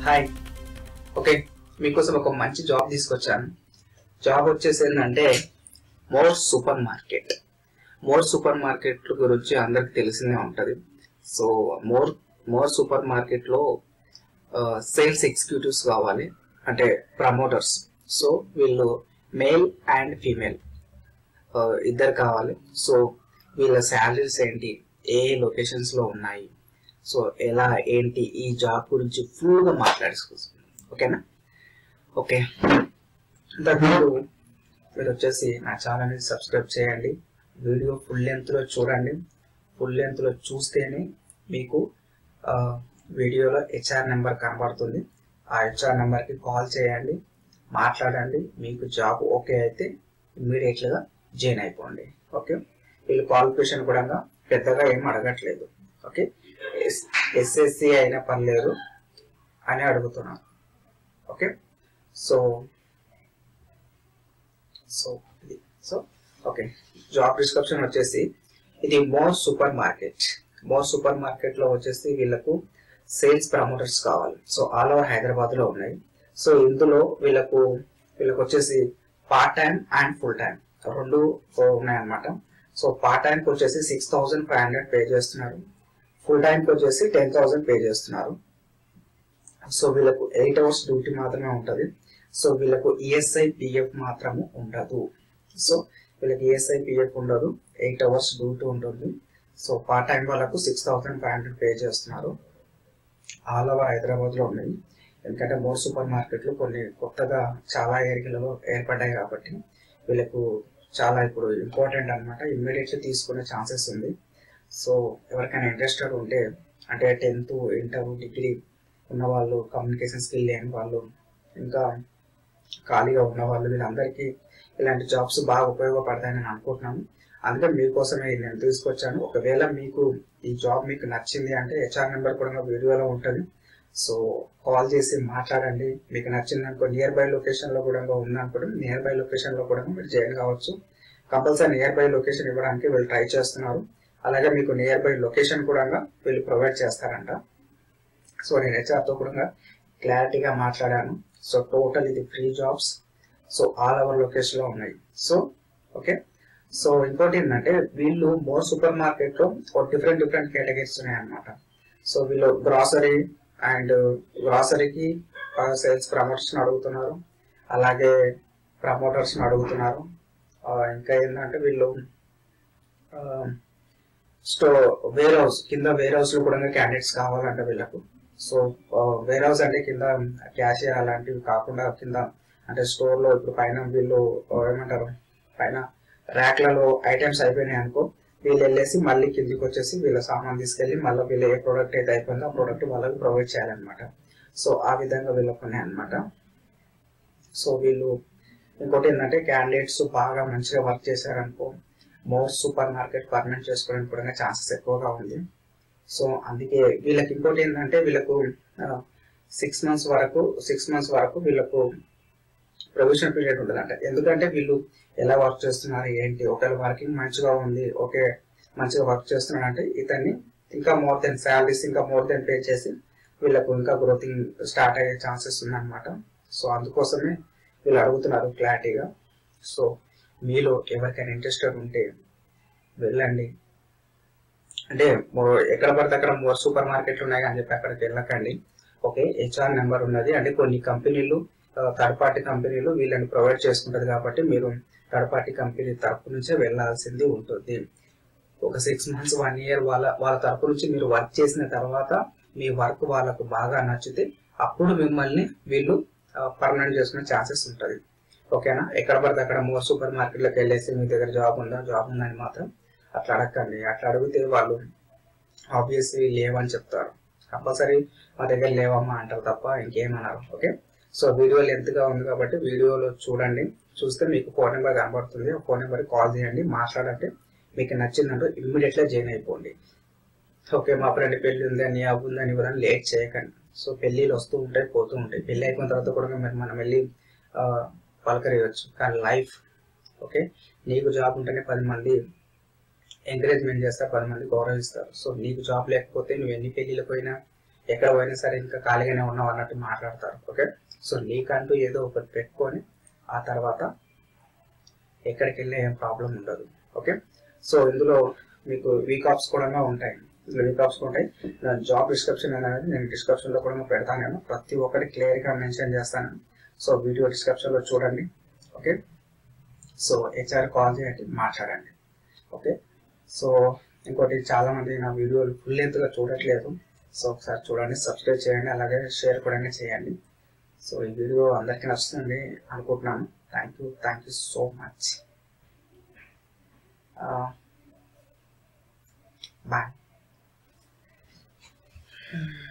hi okay మీకోసం ఒక మంచి జాబ్ తీసుకొచ్చాను జాబ్ వచ్చేసి ఏంటంటే more supermarket more supermarket గురించి అందరికి తెలిసిందే ఉంటుంది సో మోర్ మోర్ సూపర్ మార్కెట్లో సేల్స్ ఎగ్జిక్యూటివ్స్ కావాలి అంటే ప్రమోటర్స్ సో వీళ్ళు మేల్ అండ్ ఫీమేల్ ఇద్దరు కావాలి సో వీళ్ళ శాలరీస్ ఏంటి ఏ లొకేషన్స్ లో ఉన్నాయి సో ఎలా ఏంటి ఈ జాబ్ గురించి ఫుల్ గా మాట్లాడేసుకుందాం ఓకేనా ఓకే ఇంతకు ముందు మీరు వచ్చేసి నా ఛానల్ని సబ్స్క్రైబ్ చేయండి వీడియో ఫుల్ లెంత్లో చూడండి ఫుల్ లెంత్లో చూస్తేనే మీకు ఆ, వీడియోలో హెచ్ఆర్ నెంబర్ కనబడుతుంది ఆ హెచ్ఆర్ నెంబర్కి కాల్ చేయండి మాట్లాడండి మీకు జాబ్ ఓకే అయితే ఇమ్మీడియట్గా జాయిన్ అయిపోండి ఓకే వీళ్ళు క్వాలిఫికేషన్ కూడా పెద్దగా ఏం అడగట్లేదు ఓకే ఎస్ఎస్సి అయినా పర్లేదు అని అడుగుతున్నారు ఓకే సో సో ఇది సో ఓకే జాబ్ డిస్క్రిప్షన్ వచ్చేసి ఇది more supermarket more supermarket లో వచ్చేసి వీళ్ళకు సేల్స్ ప్రమోటర్స్ కావాలి సో ఆల్ ఓవర్ హైదరాబాద్ లో ఉన్నాయి సో ఇందులో వీళ్ళకు వీళ్ళకి వచ్చేసి part time and full time రెండు ఉన్నాయన్నమాట సో పార్ట్ టైంకి వచ్చేసి six thousand five hundred pay చేస్తున్నారు ఫుల్ టైంకి వచ్చేసి టెన్ థౌసండ్ పే చేస్తున్నారు సో వీళ్ళకు ఎయిట్ అవర్స్ డ్యూటీ మాత్రమే ఉంటుంది సో వీళ్ళకు ఈఎస్ఐ పిఎఫ్ మాత్రము ఉండదు సో వీళ్ళకి ఈఎస్ఐ పిఎఫ్ ఉండదు ఎయిట్ అవర్స్ డ్యూటీ ఉంటుంది సో పార్ట్ టైం వాళ్ళకు six thousand five hundred pay చేస్తున్నారు ఆల్ ఓవర్ హైదరాబాద్ లో ఉన్నాయి ఎందుకంటే మోర్ సూపర్ మార్కెట్లు కొన్ని కొత్తగా చాలా ఏరియాలలో ఏర్పడ్డాయి కాబట్టి వీళ్ళకు చాలా ఇప్పుడు ఇంపార్టెంట్ అనమాట ఇమ్మీడియట్లీ తీసుకునే ఛాన్సెస్ ఉంది సో ఎవరికైనా ఇంట్రెస్టెడ్ ఉంటే అంటే టెన్త్ ఇంటర్ డిగ్రీ ఉన్న వాళ్ళు కమ్యూనికేషన్ స్కిల్ లేని వాళ్ళు ఇంకా ఖాళీగా ఉన్న వాళ్ళు వీళ్ళందరికీ ఇలాంటి జాబ్స్ బాగా ఉపయోగపడతాయని నేను అనుకుంటున్నాను అందుకే మీకోసమే ఇది నేను తీసుకొచ్చాను ఒకవేళ మీకు ఈ జాబ్ మీకు నచ్చింది అంటే హెచ్ఆర్ నెంబర్ కూడా వీడియోలో ఉంటుంది సో కాల్ చేసి మాట్లాడండి మీకు నచ్చింది అనుకో నియర్ బై లొకేషన్ లో కూడా ఉందనుకోండి నియర్ బై లొకేషన్ లో కూడా మీరు జాయిన్ కావచ్చు కంపల్సరీ నియర్ బై లొకేషన్ ఇవ్వడానికి వీళ్ళు ట్రై చేస్తున్నారు అలాగే మీకు నియర్ బై లొకేషన్ కూడా వీళ్ళు ప్రొవైడ్ చేస్తారంట సో నేను హెచ్ఆర్తో కూడా క్లారిటీగా మాట్లాడాను సో టోటల్ ఇది free jobs so all over location లో ఉన్నాయి సో ఓకే సో ఇంకోటి ఏంటంటే వీళ్ళు మోర్ సూపర్ మార్కెట్ లో డిఫరెంట్ డిఫరెంట్ కేటగిరీస్ ఉన్నాయి అనమాట సో వీళ్ళు గ్రాసరీ అండ్ గ్రాసరీకి సేల్స్ ప్రమోటర్స్ అడుగుతున్నారు అలాగే ప్రమోటర్స్ అడుగుతున్నారు ఆ, ఇంకా ఏంటంటే వీళ్ళు స్టో వేర్ హౌస్ కింద వేర్ హౌస్ లో కూడా క్యాండిడేట్స్ కావాలంటే వీళ్ళకు సో వేర్ హౌస్ అంటే కింద క్యాషియర్ అలాంటివి కాకుండా కింద అంటే స్టోర్ లో ఇప్పుడు పైన వీళ్ళు ఆ, ఏమంటారు పైన ర్యాక్లలో ఐటమ్స్ అయిపోయినాయి అనుకో వీళ్ళు వెళ్ళేసి మళ్ళీ కిందికి వచ్చేసి వీళ్ళ సామాన్ తీసుకెళ్లి మళ్ళీ వీళ్ళు ఏ ప్రోడక్ట్ అయితే అయిపోయిందో ఆ ప్రోడక్ట్ వాళ్ళకి ప్రొవైడ్ చేయాలన్నమాట సో ఆ విధంగా వీళ్ళకు ఉన్నాయి అనమాట సో వీళ్ళు ఇంకోటి ఏంటంటే క్యాండిడేట్స్ బాగా మంచిగా వర్క్ చేశారనుకో మోర్ సూపర్ మార్కెట్ పర్మనెంట్ చేసుకోవడానికి కూడా ఛాన్సెస్ ఎక్కువగా ఉంది సో అందుకే వీళ్ళకి ఇంకోటి ఏంటంటే వీళ్ళకు సిక్స్ మంత్స్ వరకు సిక్స్ మంత్స్ వరకు వీళ్ళకు ప్రొవిజన్ పీరియడ్ ఉంటుందంట ఎందుకంటే వీళ్ళు ఎలా వర్క్ చేస్తున్నారు ఏంటి ఒకవేళ వర్కింగ్ మంచిగా ఉంది ఓకే మంచిగా వర్క్ చేస్తున్నాడు అంటే ఇతన్ని ఇంకా మోర్ దెన్ శాలరీస్ ఇంకా మోర్ దెన్ పే చేసి వీళ్ళకు ఇంకా గ్రోతింగ్ స్టార్ట్ అయ్యే ఛాన్సెస్ ఉందన్నమాట సో అందుకోసమే వీళ్ళు అడుగుతున్నారు క్లారిటీగా సో మీలో ఎవరికైనా ఇంట్రెస్టెడ్ ఉంటే వెళ్ళండి అంటే మో- ఎక్కడ పడితే అక్కడ మోర్ సూపర్ మార్కెట్లు ఉన్నాయి అని చెప్పి అక్కడికి వెళ్ళకండి ఓకే హెచ్ఆర్ నెంబర్ ఉన్నది అంటే కొన్ని కంపెనీలు థర్డ్ పార్టీ కంపెనీలు వీళ్ళని ప్రొవైడ్ చేసుకుంటది కాబట్టి మీరు థర్డ్ పార్టీ కంపెనీ తరపు నుంచే వెళ్ళాల్సింది ఉంటుంది ఒక సిక్స్ మంత్స్ వన్ ఇయర్ వాళ్ళ వాళ్ళ తరపు నుంచి మీరు వర్క్ చేసిన తర్వాత మీ వర్క్ వాళ్ళకు బాగా నచ్చితే అప్పుడు మిమ్మల్ని వీళ్ళు పర్మనెంట్ చేసుకునే ఛాన్సెస్ ఉంటుంది ఓకేనా ఎక్కడ పడితే అక్కడ మోర్ సూపర్ మార్కెట్లోకి వెళ్ళేసి మీ దగ్గర జాబ్ ఉందా జాబ్ ఉందని మాత్రం అట్లా అడగండి అట్లా అడిగితే వాళ్ళు ఆబ్వియస్లీ లేవని చెప్తారు కంపల్సరీ మా దగ్గర లేవమ్మా అంటారు తప్ప ఇంకేమన్నారు ఓకే సో వీడియో లెంత్ గా ఉంది కాబట్టి వీడియోలో చూడండి చూస్తే మీకు ఫోన్ నెంబర్ కనబడుతుంది ఆ ఫోన్ నెంబర్ కాల్ చేయండి మాట్లాడంటే మీకు నచ్చిందంటే ఇమ్మీడియట్ గా జాయిన్ అయిపోండి ఓకే మా ఫ్రెండ్ పెళ్లి ఉంది అని అవి ఉందని ఇవ్వడానికి లేట్ చేయకండి సో పెళ్ళిళ్ళు వస్తూ ఉంటాయి పోతూ ఉంటాయి పెళ్లి అయిపోయిన తర్వాత కూడా మరి మనం వెళ్ళి ఆ, పలకరియవచ్చు కానీ లైఫ్ ఓకే నీకు జాబ్ ఉంటేనే పది మంది ఎంకరేజ్మెంట్ చేస్తారు పది మంది గౌరవిస్తారు సో నీకు జాబ్ లేకపోతే నువ్వు ఎన్ని పెళ్ళిళ్ళకి పోయినా ఎక్కడ పోయినా సరే ఇంకా ఖాళీగానే ఉన్నావు అన్నట్టు మాట్లాడతారు ఓకే సో నీకంటూ ఏదో ఒకటి పెట్టుకొని ఆ తర్వాత ఎక్కడికి వెళ్ళే ఏం ప్రాబ్లం ఉండదు ఓకే సో ఇందులో మీకు వీక్ ఆఫ్స్ కూడా ఉంటాయి ఇందులో వీక్ ఆఫ్స్ ఉంటాయి జాబ్ డిస్క్రిప్షన్ అనేది నేను డిస్క్రిప్షన్ లో కూడా పెడతాను నేను ప్రతి ఒక్కటి క్లియర్ గా మెన్షన్ చేస్తాను సో వీడియో డిస్క్రిప్షన్ లో చూడండి ఓకే సో హెచ్ఆర్ కాల్ చేయండి మాట్లాడండి ఓకే సో ఇంకోటి చాలా మంది నా వీడియోలు ఫుల్ లెంత్ గా చూడట్లేదు సో ఒకసారి చూడండి సబ్స్క్రైబ్ చేయండి అలాగే షేర్ కూడా చేయండి సో ఈ వీడియో అందరికీ నచ్చుతుంది అనుకుంటున్నాను thank you thank you so much bye